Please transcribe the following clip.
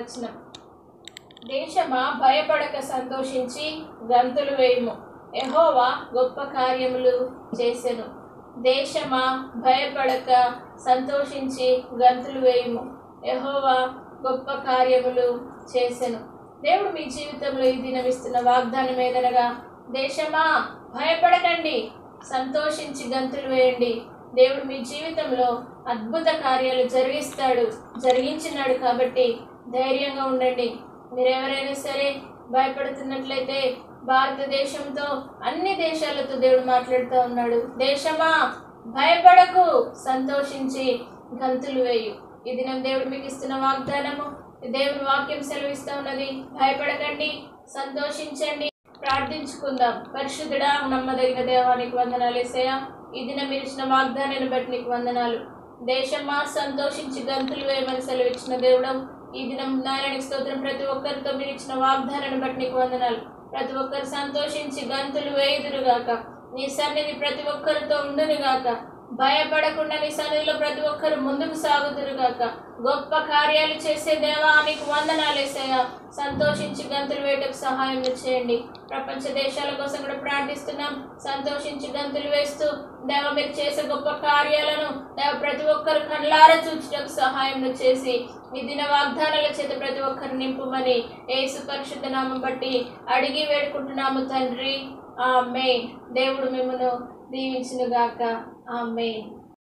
వచనం దేశమా భయపడక సంతోషించి గంతులు వేయుము యెహోవా గొప్ప కార్యములు చేసెను దేశమా భయపడక సంతోషించి గంతులు వేయుము యెహోవా గొప్ప కార్యములు చేసెను దేవుడు మీ జీవితంలో ఈ దినం ఇస్తున్న వాగ్దానం ఏదనగా దేశమా భయపడకండి సంతోషించి గంతులు వేయండి దేవుడు మీ జీవితంలో అద్భుత కార్యాలు జరిగిస్తాడు జరిగించినాడు కాబట్టి ధైర్యంగా ఉండండి మీరు ఎవరైనా సరే భయపడుతున్నట్లయితే భారతదేశంతో అన్ని దేశాలతో దేవుడు మాట్లాడుతూ ఉన్నాడు దేశమా భయపడకు సంతోషించి గంతులు వేయు ఈ దినం దేవుడు మీకు ఇస్తున్న వాగ్దానము దేవుని వాక్యం సెలవిస్తూ ఉన్నది భయపడకండి సంతోషించండి ప్రార్థించుకుందాం పరిశుద్ధుడా నమ్మదగిన దేవానికి వందనాలు ఏసయ్యా ఈ దినం మీరు ఇచ్చిన వాగ్దానాన్ని బట్టి నీకు వందనాలు దేశమా సంతోషించి గంతులు వేయమని సెలవిచ్చిన దేవుడం ఈ దినం నారాయణ స్తోత్రం ప్రతి ఒక్కరితో మీరు ఇచ్చిన వాగ్దానాన్ని బట్టి నీకు వందనాలు ప్రతి ఒక్కరు సంతోషించి గంతులు వేయుదురుగాక నీ సన్నిధి ప్రతి ఒక్కరితో ఉండునుగాక భయపడకుండా నీ సన్నిధిలో ప్రతి ఒక్కరు ముందుకు సాగుదురుగాక గొప్ప కార్యాలు చేసే దేవా నీకు వందనాలేసయ్యా సంతోషించి గంతులు వేయటకు సహాయం చేయండి ప్రపంచ దేశాల కోసం కూడా ప్రార్థిస్తున్నాం సంతోషించి గంతులు వేస్తూ దేవ మీరు చేసే గొప్ప కార్యాలను దేవ ప్రతి ఒక్కరు కళ్ళారా చూచుటకు సహాయం చేసి ఈ దిన వాగ్దానాల చేత ప్రతి ఒక్కరు నింపుమని ఏసు పరిశుద్ధ నామం బట్టి అడిగి వేడుకుంటున్నాము తండ్రి ఆ దేవుడు మిమ్మను దీవించునుగాక ఆ